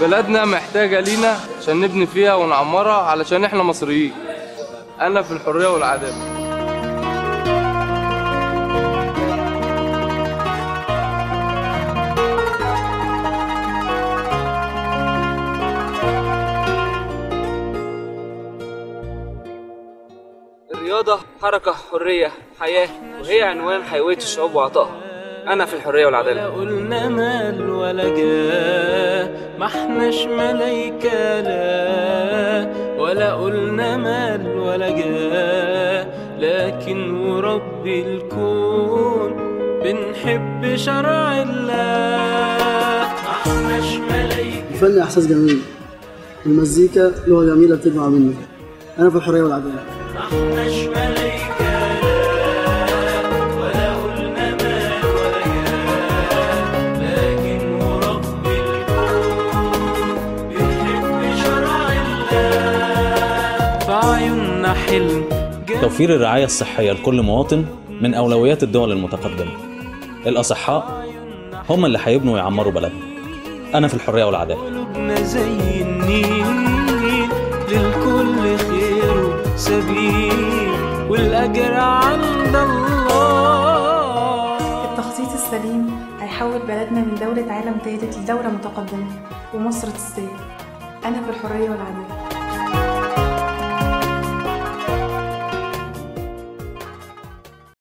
بلدنا محتاجة لينا عشان نبني فيها ونعمرها علشان احنا مصريين أنا في الحرية والعدالة الرياضة حركة حرية حياة وهي عنوان حيوية الشعوب وعطائها أنا في الحرية والعدالة قلنا مال ولا جاه ما احناش ملايكة لا ولا قلنا مال ولا جاه لكن ورب الكون بنحب شرع الله ما احناش ملايكة الفن احساس جميل المزيكا لغه جميله بتجمع بينا انا في الحريه والعداله ما احناش ملايكة لا ولا قلنا مال ولا جاه لكن ورب الكون بنحب شرع الله في عيوننا حلم توفير الرعاية الصحية لكل مواطن من أولويات الدول المتقدمة الأصحاء هم اللي هيبنوا ويعمروا بلدنا أنا في الحرية والعدالة قلوبنا زي النيل للكل خير سبيل والأجر عند الله التخطيط السليم هيحول بلدنا من دولة عالم ثالث لدولة متقدمة ومصر تستاهل أنا في الحرية والعدالة